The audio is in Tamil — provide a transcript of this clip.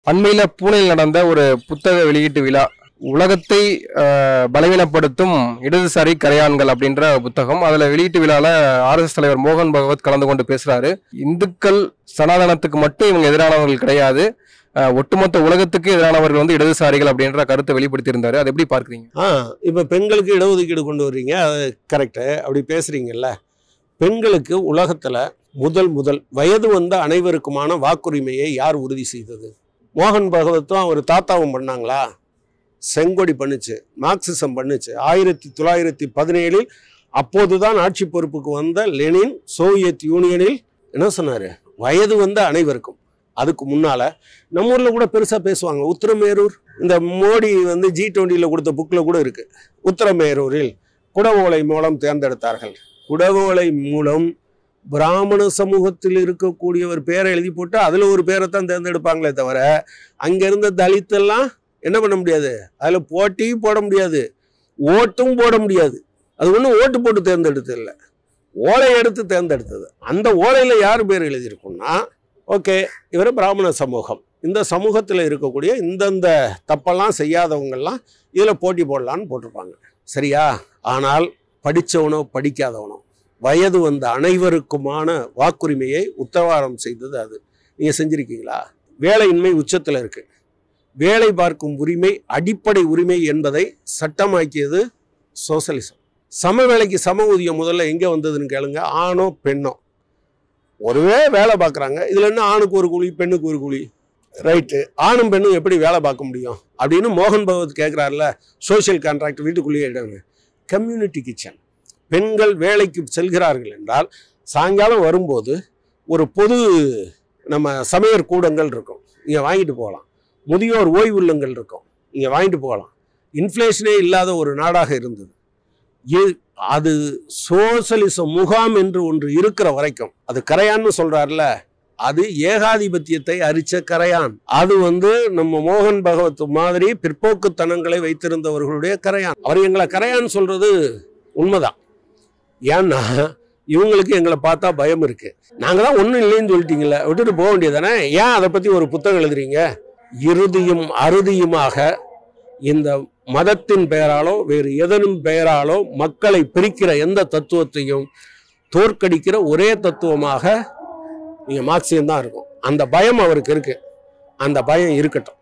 அண்மையில பூனேயில் நடந்த ஒரு புத்தக வெளியீட்டு விழா உலகத்தை அஹ், பலவீனப்படுத்தும் இடதுசாரி கரையான்கள் அப்படின்ற புத்தகம் அதுல வெளியீட்டு விழால ஆர்எஸ் தலைவர் மோகன் பகவத் கலந்து கொண்டு பேசுறாரு இந்துக்கள் சனாதனத்துக்கு மட்டும் இவங்க எதிரானவர்கள் கிடையாது அஹ், ஒட்டுமொத்த உலகத்துக்கு எதிரானவர்கள் வந்து இடதுசாரிகள் அப்படின்ற கருத்தை வெளிப்படுத்தியிருந்தாரு அதை எப்படி பார்க்குறீங்க ஆ இப்போ பெண்களுக்கு இடஒதுக்கீடு கொண்டு வர்றீங்க அது கரெக்டு அப்படி பேசுகிறீங்கல்ல பெண்களுக்கு உலகத்தில் முதல் முதல் வயது வந்த அனைவருக்குமான வாக்குரிமையை யார் உறுதி செய்தது மோகன் பகவத்தும் அவர் தாத்தாவும் பண்ணாங்களா செங்கொடி பண்ணுச்சு மார்க்சிசம் பண்ணுச்சு ஆயிரத்தி தொள்ளாயிரத்தி பதினேழில் அப்போதுதான் ஆட்சி பொறுப்புக்கு வந்த லெனின் சோவியத் யூனியனில் என்ன சொன்னார் வயது வந்த அனைவருக்கும் அதுக்கு முன்னால நம்ம ஊர்ல கூட பெருசா பேசுவாங்க உத்தரமேரூர் இந்த மோடி வந்து ஜி டுவெண்ட்டியில் கொடுத்த புக்கில் கூட இருக்கு உத்தரமேரூரில் குடவோலை மூலம் தேர்ந்தெடுத்தார்கள் குடவோலை மூலம் பிராமண சமூகத்தில் இருக்கக்கூடியவர் பேரை எழுதி போட்டு அதில் ஒரு பேரை தான் தேர்ந்தெடுப்பாங்களே தவிர அங்கே இருந்த தலித்தெல்லாம் என்ன பண்ண முடியாது அதில் போட்டியும் போட முடியாது ஓட்டும் போட முடியாது அது ஒன்றும் ஓட்டு போட்டு தேர்ந்தெடுத்தது இல்லை ஓலை எடுத்து தேர்ந்தெடுத்தது அந்த ஓலையில் யார் பேர் எழுதியிருக்குன்னா ஓகே இவர் பிராமண சமூகம் இந்த சமூகத்தில் இருக்கக்கூடிய இந்தந்த தப்பெல்லாம் செய்யாதவங்கெல்லாம் இதில் போட்டி போடலான்னு போட்டிருப்பாங்க சரியா ஆனால் படித்தவனோ படிக்காதவனோ வயது வந்த அனைவருக்குமான வாக்குரிமையை உத்தரவாதம் செய்தது அது நீங்கள் செஞ்சுருக்கீங்களா வேலையின்மை உச்சத்தில் இருக்கு வேலை பார்க்கும் உரிமை அடிப்படை உரிமை என்பதை சட்டமாக்கியது சோசலிசம் சம வேலைக்கு சம ஊதியம் முதல்ல எங்கே வந்ததுன்னு கேளுங்க ஆணோ பெண்ணோ ஒருவே வேலை பார்க்குறாங்க இதில் என்ன ஆணுக்கு ஒரு கூலி பெண்ணுக்கு ஒரு கூலி ரைட்டு ஆணும் பெண்ணும் எப்படி வேலை பார்க்க முடியும் அப்படின்னு மோகன் பகவத் கேட்குறாருல சோஷியல் கான்ட்ராக்ட் வீட்டுக்குள்ளேயே இடங்க கம்யூனிட்டி கிச்சன் பெண்கள் வேலைக்கு செல்கிறார்கள் என்றால் சாயங்காலம் வரும்போது ஒரு பொது நம்ம சமையற் கூடங்கள் இருக்கும் இங்கே வாங்கிட்டு போகலாம் முதியோர் ஓய்வுள்ளங்கள் இருக்கும் இங்கே வாங்கிட்டு போகலாம் இன்ஃப்ளேஷனே இல்லாத ஒரு நாடாக இருந்தது இ- அது சோசலிச முகாம் என்று ஒன்று இருக்கிற வரைக்கும் அது கரையான்னு சொல்றாருல அது ஏகாதிபத்தியத்தை அரிச்ச கரையான் அது வந்து நம்ம மோகன் பகவத் மாதிரி பிற்போக்குத்தனங்களை வைத்திருந்தவர்களுடைய கரையான் அவர் எங்களை கரையான் சொல்றது உண்மைதான் ஏன்னா இவங்களுக்கு எங்களை பார்த்தா பயம் இருக்கு நாங்க தான் ஒன்றும் இல்லைன்னு சொல்லிட்டீங்கல்ல விட்டுட்டு போக வேண்டியதானே ஏன் அதை பத்தி ஒரு புத்தகம் எழுதுறீங்க இறுதியும் அறுதியுமாக இந்த மதத்தின் பெயராலோ வேறு எதனும் பெயராலோ மக்களை பிரிக்கிற எந்த தத்துவத்தையும் தோற்கடிக்கிற ஒரே தத்துவமாக நீங்கள் மார்க்சியம் தான் இருக்கும் அந்த பயம் அவருக்கு இருக்கு அந்த பயம் இருக்கட்டும்